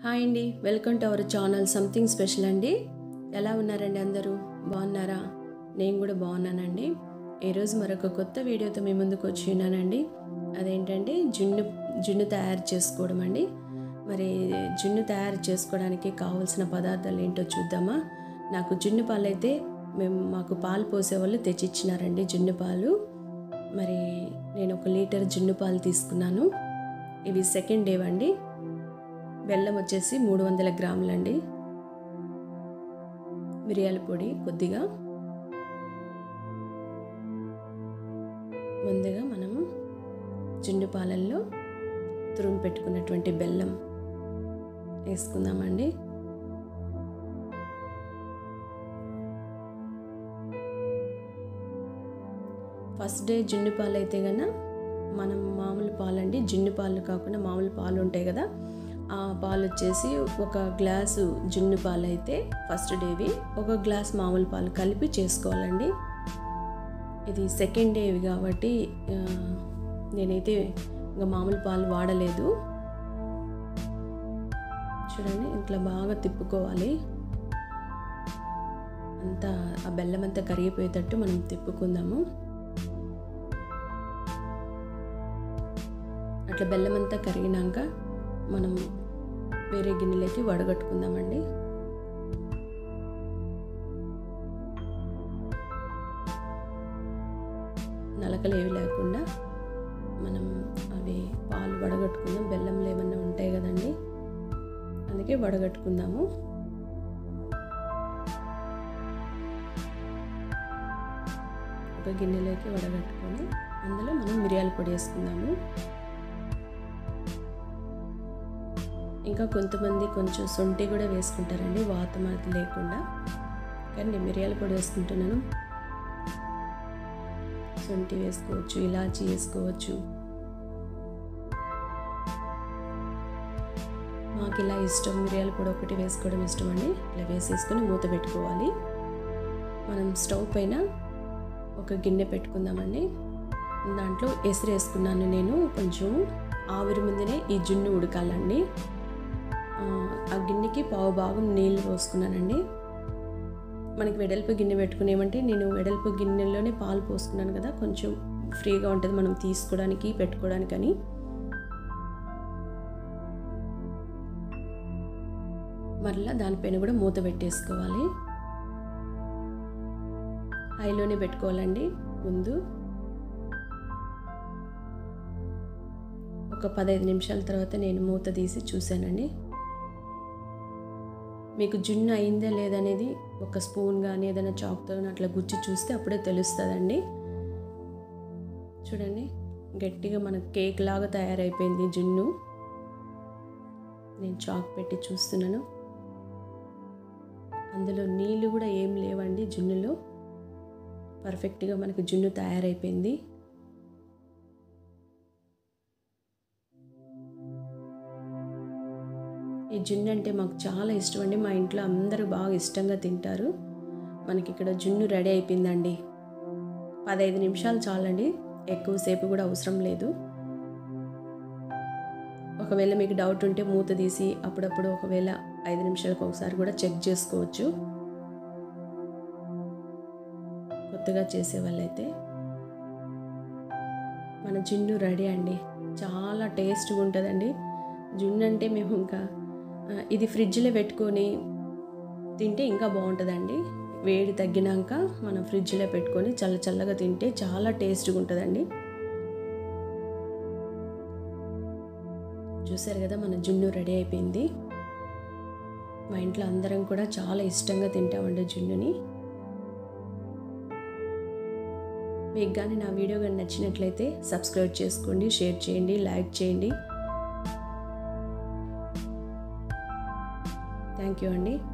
hi అండి welcome to our channel something special అండి ఎలా ఉన్నారండి అందరూ బాగున్నారా నేను కూడా బాగున్నానండి ఈరోజు మరొక కొత్త వీడియోతో మీ ముందుకు వచ్చి ఉన్నానండి అదేంటంటే జున్ను జున్ను తయారు చేసుకోవడం అండి మరి జున్ను తయారు చేసుకోవడానికి కావాల్సిన పదార్థాలు ఏంటో చూద్దామా నాకు జున్ను పాలు అయితే మేము మాకు పాలు పోసేవాళ్ళు తెచ్చిచ్చినారండి జున్ను పాలు మరి నేను ఒక లీటర్ జున్ను పాలు తీసుకున్నాను ఇవి సెకండ్ డే అండి బెల్లం వచ్చేసి మూడు వందల గ్రాములండి మిరియాల పొడి కొద్దిగా ముందుగా మనము జుండు పాలల్లో తురుము పెట్టుకున్నటువంటి బెల్లం వేసుకుందామండి ఫస్ట్ డే జున్ను పాలు అయితే కన్నా మనం మామూలు పాలండి జున్ను పాలు కాకుండా మామూలు పాలు ఉంటాయి కదా ఆ పాలు వచ్చేసి ఒక గ్లాసు జున్ను పాలు అయితే ఫస్ట్ డేవి ఒక గ్లాస్ మామూలు పాలు కలిపి చేసుకోవాలండి ఇది సెకండ్ డేవి కాబట్టి ఆ, నేనైతే ఇంకా మామూలు పాలు వాడలేదు చూడండి ఇట్లా బాగా తిప్పుకోవాలి అంతా ఆ బెల్లం అంతా కరిగిపోయేటట్టు మనం తిప్పుకుందాము అట్లా బెల్లం అంతా కరిగినాక మనం వేరే గిన్నెలోకి వడగట్టుకుందామండి నలకలు ఏవి లేకుండా మనం అవి పాలు వడగట్టుకుందాం బెల్లంలో ఏమన్నా ఉంటాయి కదండి అందుకే వడగట్టుకుందాము ఒక గిన్నెలోకి వడగట్టుకొని అందులో మనం మిరియాల పొడి వేసుకుందాము ఇంకా కొంతమంది కొంచెం సొంటి కూడా వేసుకుంటారండి వాతం అది లేకుండా కానీ నేను మిరియాల పొడి వేసుకుంటున్నాను సొంటి వేసుకోవచ్చు ఇలాచి వేసుకోవచ్చు మాకు ఇలా ఇష్టం మిరియాల పొడి ఒకటి వేసుకోవడం ఇష్టం అండి ఇలా వేసేసుకొని మూత పెట్టుకోవాలి మనం స్టవ్ పైన ఒక గిన్నె పెట్టుకుందామండి దాంట్లో ఎసురు వేసుకున్నాను నేను కొంచెం ఆవిరి ముందునే ఈ జున్ను ఉడకాలండి ఆ, ఆ గిన్నెకి పావు భాగం నీళ్ళు పోసుకున్నానండి మనకి వెడల్పు గిన్నె పెట్టుకునేమంటే నేను వెడల్పు గిన్నెలోనే పాలు పోసుకున్నాను కదా కొంచెం ఫ్రీగా ఉంటుంది మనం తీసుకోవడానికి పెట్టుకోవడానికని మరలా దానిపైన కూడా మూత పెట్టేసుకోవాలి హైలోనే పెట్టుకోవాలండి ముందు ఒక పదహైదు నిమిషాల తర్వాత నేను మూత తీసి చూశానండి మీకు జున్ను అయిందా లేదనేది ఒక స్పూన్ కానీ ఏదైనా చాక్తో కానీ అట్లా గుచ్చి చూస్తే అప్పుడే తెలుస్తుందండి చూడండి గట్టిగా మన కేక్ లాగా తయారైపోయింది జున్ను నేను చాక్ పెట్టి చూస్తున్నాను అందులో నీళ్ళు కూడా ఏం లేవండి జున్నులో పర్ఫెక్ట్గా మనకు జున్ను తయారైపోయింది ఈ జున్ను అంటే మాకు చాలా ఇష్టం అండి మా ఇంట్లో అందరూ బాగా ఇష్టంగా తింటారు మనకి ఇక్కడ జున్ను రెడీ అయిపోయిందండి పదహైదు నిమిషాలు చాలండి ఎక్కువసేపు కూడా అవసరం లేదు ఒకవేళ మీకు డౌట్ ఉంటే మూత తీసి అప్పుడప్పుడు ఒకవేళ ఐదు నిమిషాలకు ఒకసారి కూడా చెక్ చేసుకోవచ్చు కొత్తగా చేసే వాళ్ళైతే మన జున్ను రెడీ అండి చాలా టేస్ట్గా ఉంటుందండి జున్ను అంటే మేము ఇంకా ఆ, ఇది ఫ్రిడ్జ్లో పెట్టుకొని తింటే ఇంకా బాగుంటుందండి వేడి తగ్గినాక మనం ఫ్రిడ్జ్లో పెట్టుకొని చల్ల చల్లగా తింటే చాలా టేస్ట్గా ఉంటుందండి చూసారు కదా మన జున్ను రెడీ అయిపోయింది మా ఇంట్లో అందరం కూడా చాలా ఇష్టంగా తింటామండి జున్నుని మీకు కానీ నా వీడియో కానీ నచ్చినట్లయితే సబ్స్క్రైబ్ చేసుకోండి షేర్ చేయండి లైక్ చేయండి థ్యాంక్ యూ అండి